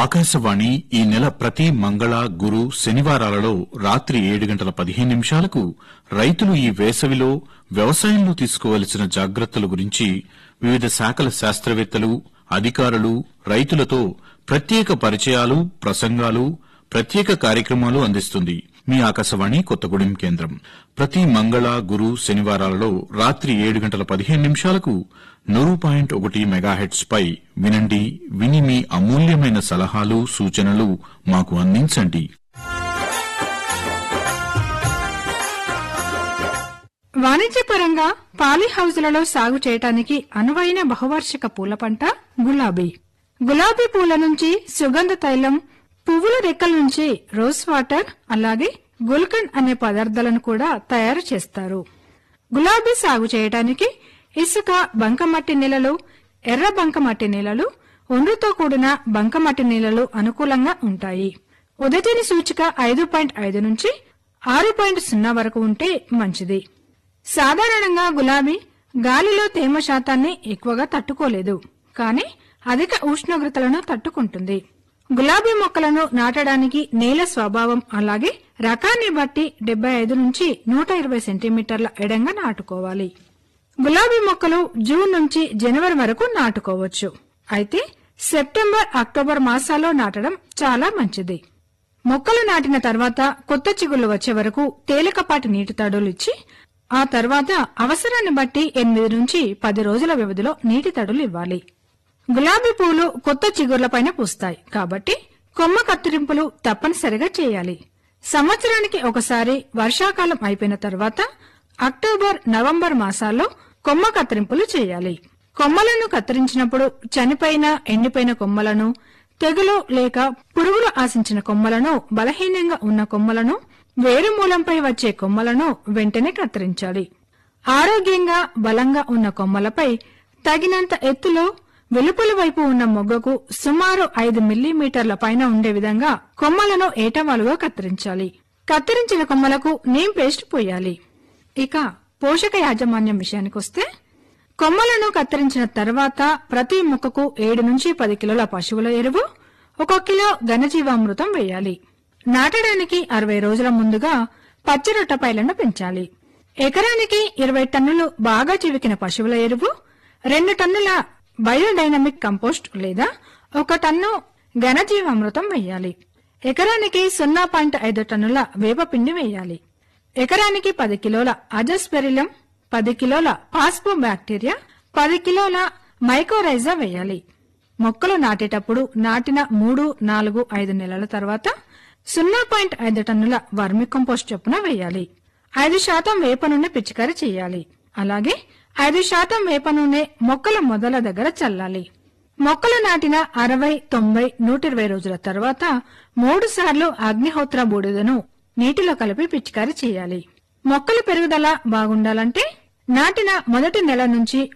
ఆకాశవాణి ఈ నెల ప్రతి మంగళ గురు శనివారాలలో రాత్రి ఏడు గంటల పదిహేను నిమిషాలకు రైతులు ఈ వేసవిలో వ్యవసాయంలో తీసుకోవలసిన జాగ్రత్తల గురించి వివిధ శాఖల శాస్త్రవేత్తలు అధికారులు రైతులతో ప్రత్యేక పరిచయాలు ప్రసంగాలు ప్రత్యేక కార్యక్రమాలు అందిస్తుంది మీ ఆకాశవాణి కొత్తగూడెం కేంద్రం ప్రతి మంగళ గురు శనివారాలలో రాత్రి ఏడు గంటల పదిహేను నిమిషాలకు నూరు పాయింట్ ఒకటి మెగాహెట్స్ పై వినండి విని మీ అమూల్యమైన సలహాలు సూచనలు మాకు అందించండి వాణిజ్యపరంగా పాలీ హౌజులలో సాగు చేయటానికి అనువైన బహువార్షిక పూల పంట గులాబీ గులాబీ పూల నుంచి సుగంధ తైలం పువ్వుల రెక్కల నుంచి రోజ్ వాటర్ అలాగే గుల్కండ్ అనే పదార్థాలను కూడా తయారు చేస్తారు గులాబీ సాగు చేయటానికి ఇసుక బంకమట్టి నేలలు ఎర్ర బంకమట్టి నేలలు ఒండ్రుతో కూడిన బంకమట్టి నేలలు అనుకూలంగా ఉంటాయి ఉదయని సూచిక ఐదు పాయింట్ ఐదు నుంచి ఆరు పాయింట్ సున్నా వరకు ఉంటే మంచిది సాధారణంగా గులాబీ గాలిలో తేమ శాతాన్ని ఎక్కువగా తట్టుకోలేదు కానీ అధిక ఉష్ణోగ్రతలను తట్టుకుంటుంది గులాబీ మొక్కలను నాటడానికి నేల స్వభావం అలాగే రకాన్ని బట్టి డెబ్బై ఐదు నుంచి నూట ఇరవై సెంటీమీటర్ల ఎడంగా నాటుకోవాలి గులాబీ మొక్కలు జూన్ నుంచి జనవరి వరకు నాటుకోవచ్చు అయితే సెప్టెంబర్ అక్టోబర్ మాసాల్లో నాటడం చాలా మంచిది మొక్కలు నాటిన తర్వాత కొత్త చిగుళ్లు వచ్చే వరకు తేలికపాటి నీటి తడులు ఇచ్చి ఆ తర్వాత అవసరాన్ని బట్టి ఎనిమిది నుంచి పది రోజుల వ్యవధిలో నీటి తడులు ఇవ్వాలి గులాబీ పూలు కొత్త చిగుర్లపైన పూస్తాయి కాబట్టి కొమ్మ కత్తిరింపులు తప్పనిసరిగా చేయాలి సంవత్సరానికి ఒకసారి వర్షాకాలం అయిపోయిన తర్వాత అక్టోబర్ నవంబర్ మాసాల్లో కొమ్మ కత్తిరింపులు చేయాలి కొమ్మలను కత్తిరించినప్పుడు చనిపోయిన ఎండిపోయిన కొమ్మలను తెగులు లేక పురుగులు ఆశించిన కొమ్మలను బలహీనంగా ఉన్న కొమ్మలను వేరుమూలంపై వచ్చే కొమ్మలను వెంటనే కత్తిరించాలి ఆరోగ్యంగా బలంగా ఉన్న కొమ్మలపై తగినంత ఎత్తులో వెలుపల వైపు ఉన్న మొగ్గకు సుమారు ఐదు మిల్లీమీటర్ల పైన ఉండే విధంగా కొమ్మలను ఏటవాలుగా కత్తిరించాలి కత్తిరించిన కొమ్మలకు నీమ్ పేస్ట్ పోయాలి ఇక పోషక యాజమాన్యం విషయానికొస్తే కొమ్మలను కత్తిరించిన తర్వాత ప్రతి మొక్కకు ఏడు నుంచి పది కిలోల పశువుల ఎరువు ఒక కిలో ఘనజీవామృతం వేయాలి నాటడానికి అరవై రోజుల ముందుగా పచ్చిరొట్ట పైలను పెంచాలి ఎకరానికి ఇరవై టన్నులు బాగా చివికిన పశువుల ఎరువు రెండు టన్నుల బయోడైనమిక్ కంపోస్ట్ లేదా ఒక టన్ను ఘనజీవామృతం వేయాలి ఎకరానికి సున్నా పాయింట్ ఐదు టన్నుల వేపపిండి వేయాలి ఎకరానికి పది కిలోల అజస్పెరిలం పది కిలోల పాస్పో బ్యాక్టీరియా పది కిలోల మైకోరైజా వేయాలి మొక్కలు నాటేటప్పుడు నాటిన మూడు నాలుగు ఐదు నెలల తర్వాత సున్నా పాయింట్ ఐదు టన్నుల వర్మి కంపోస్ట్ చొప్పున వేయాలి ఐదు శాతం వేప నూనె పిచికారీ చేయాలి అలాగే ఐదు శాతం వేప నూనె మొక్కల మొదల దగ్గర చల్లాలి మొక్కలు నాటిన అరవై తొంభై నూట ఇరవై రోజుల తర్వాత మూడు సార్లు అగ్నిహోత్ర బూడిదను నీటిలో కలిపి పిచికారీ చేయాలి మొక్కల పెరుగుదల బాగుండాలంటే నాటిన మొదటి నెల నుంచి